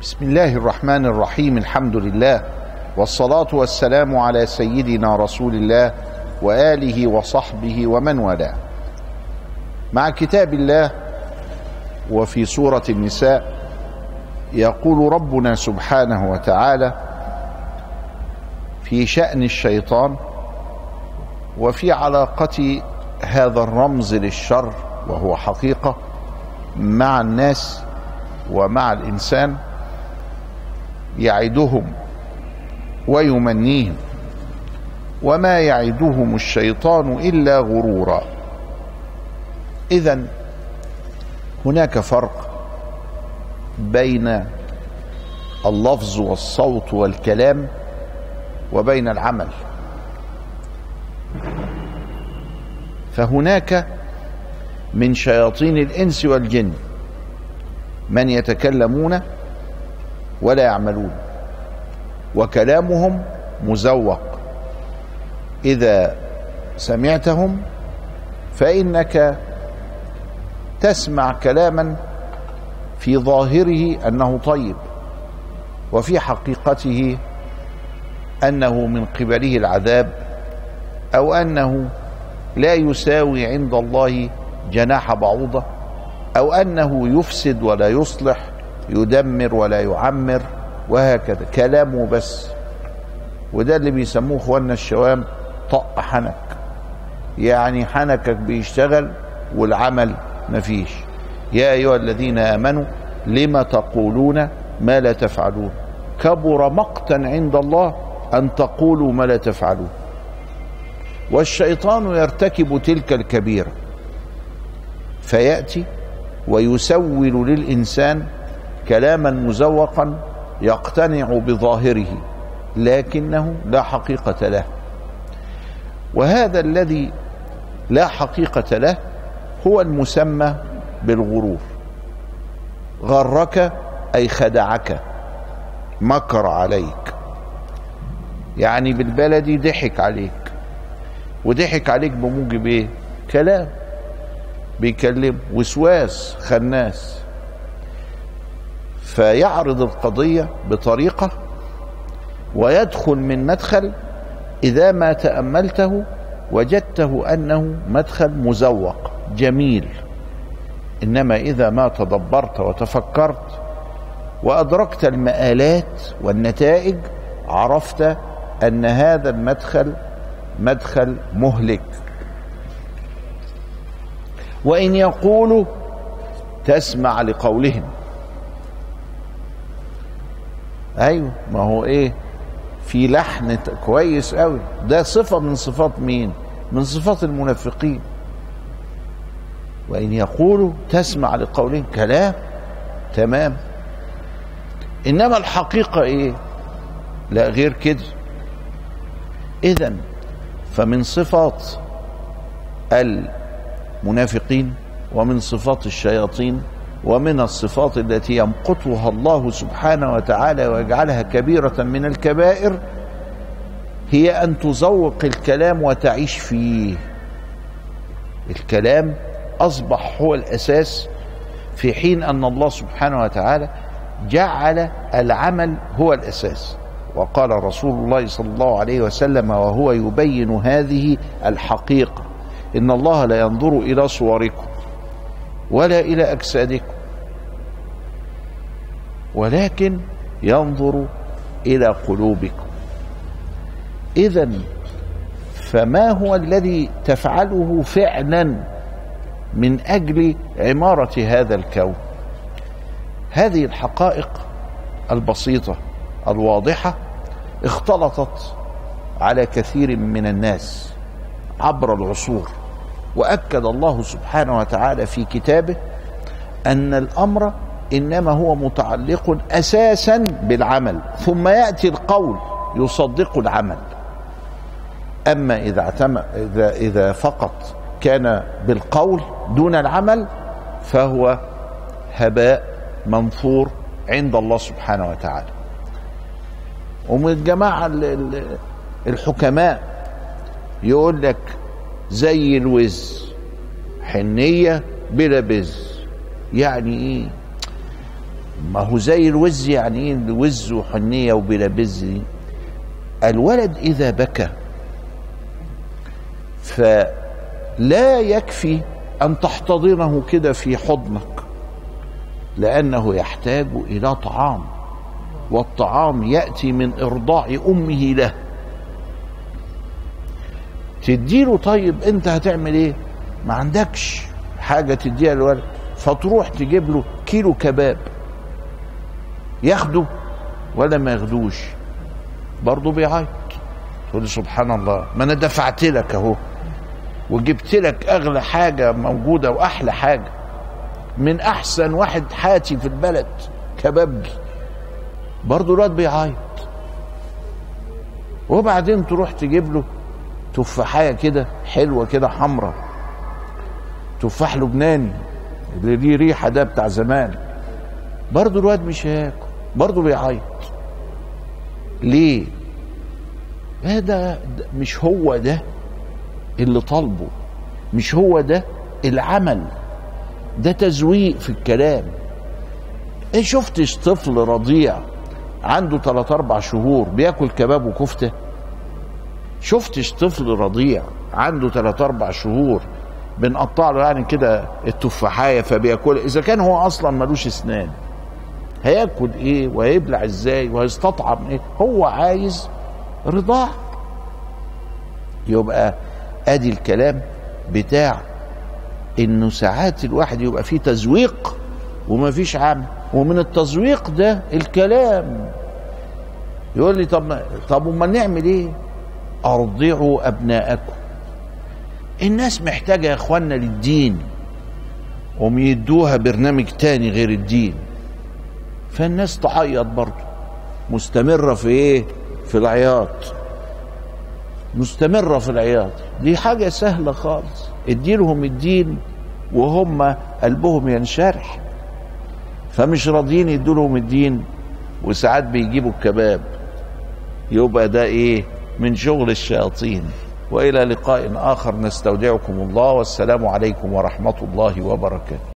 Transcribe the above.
بسم الله الرحمن الرحيم الحمد لله والصلاة والسلام على سيدنا رسول الله وآله وصحبه ومن والاه مع كتاب الله وفي سورة النساء يقول ربنا سبحانه وتعالى في شأن الشيطان وفي علاقة هذا الرمز للشر وهو حقيقة مع الناس ومع الإنسان يعدهم ويمنيهم وما يعدهم الشيطان الا غرورا اذا هناك فرق بين اللفظ والصوت والكلام وبين العمل فهناك من شياطين الانس والجن من يتكلمون ولا يعملون وكلامهم مزوق اذا سمعتهم فانك تسمع كلاما في ظاهره انه طيب وفي حقيقته انه من قبله العذاب او انه لا يساوي عند الله جناح بعوضه او انه يفسد ولا يصلح يدمر ولا يعمر وهكذا كلامه بس وده اللي بيسموه اخواننا الشوام طق حنك يعني حنكك بيشتغل والعمل مفيش يا ايها الذين امنوا لم تقولون ما لا تفعلون كبر مقتا عند الله ان تقولوا ما لا تفعلون والشيطان يرتكب تلك الكبيره فياتي ويسول للانسان كلاما مزوقا يقتنع بظاهره لكنه لا حقيقه له وهذا الذي لا حقيقه له هو المسمى بالغرور غرك اي خدعك مكر عليك يعني بالبلدي ضحك عليك وضحك عليك بموجب ايه كلام بيكلم وسواس خناس فيعرض القضيه بطريقه ويدخل من مدخل اذا ما تاملته وجدته انه مدخل مزوق جميل انما اذا ما تدبرت وتفكرت وادركت المآلات والنتائج عرفت ان هذا المدخل مدخل مهلك وان يقولوا تسمع لقولهم ايوه ما هو ايه في لحن كويس قوي ده صفه من صفات مين من صفات المنافقين وان يقولوا تسمع لقولهم كلام تمام انما الحقيقه ايه لا غير كده اذا فمن صفات المنافقين ومن صفات الشياطين ومن الصفات التي يمقتها الله سبحانه وتعالى ويجعلها كبيره من الكبائر هي ان تزوق الكلام وتعيش فيه الكلام اصبح هو الاساس في حين ان الله سبحانه وتعالى جعل العمل هو الاساس وقال رسول الله صلى الله عليه وسلم وهو يبين هذه الحقيقه ان الله لا ينظر الى صوركم ولا الى اجسادكم ولكن ينظر الى قلوبكم اذا فما هو الذي تفعله فعلا من اجل عماره هذا الكون هذه الحقائق البسيطه الواضحه اختلطت على كثير من الناس عبر العصور واكد الله سبحانه وتعالى في كتابه ان الامر انما هو متعلق اساسا بالعمل ثم ياتي القول يصدق العمل اما اذا اعتم اذا اذا فقط كان بالقول دون العمل فهو هباء منثور عند الله سبحانه وتعالى ومن الجماعه الحكماء يقول لك زي الوز حنيه بلا بز يعني ايه ما هو زي الوز يعني ايه الوز وحنيه وبلا بز دي الولد اذا بكى فلا يكفي ان تحتضنه كده في حضنك لانه يحتاج الى طعام والطعام ياتي من ارضاع امه له تديله طيب انت هتعمل ايه ما عندكش حاجه تديها للولد فتروح تجيب له كيلو كباب ياخده ولا ما ياخدوش برضه بيعيط تقول لي سبحان الله ما انا دفعت لك اهو وجبت لك اغلى حاجه موجوده واحلى حاجه من احسن واحد حاتي في البلد كبابجي برضه الواد بيعيط وبعدين تروح تجيب له تفاحيه كده حلوه كده حمراء تفاح لبناني اللي ليه ريحه ده بتاع زمان برضه الواد مش هياكل برضه بيعيط ليه هذا مش هو ده اللي طالبه مش هو ده العمل ده تزويق في الكلام ايه شفتش طفل رضيع عنده 3 4 شهور بياكل كباب وكفته شفتش طفل رضيع عنده 3 4 شهور بنقطع له يعني كده التفاحيه فبياكل اذا كان هو اصلا ملوش اسنان هياكل ايه وهيبلع ازاي وهيستطعم ايه هو عايز رضاع يبقى ادي الكلام بتاع انه ساعات الواحد يبقى فيه تزويق وما فيش عمل ومن التزويق ده الكلام يقول لي طب طب امال نعمل ايه ارضعوا ابناءكم الناس محتاجه يا اخوانا للدين وم يدوها برنامج تاني غير الدين فالناس تعيط برضه مستمره في ايه في العياط مستمره في العياط دي حاجه سهله خالص اديلهم الدين وهم قلبهم ينشرح فمش راضيين يدولهم الدين وساعات بيجيبوا الكباب يبقى ده ايه من شغل الشياطين والى لقاء اخر نستودعكم الله والسلام عليكم ورحمه الله وبركاته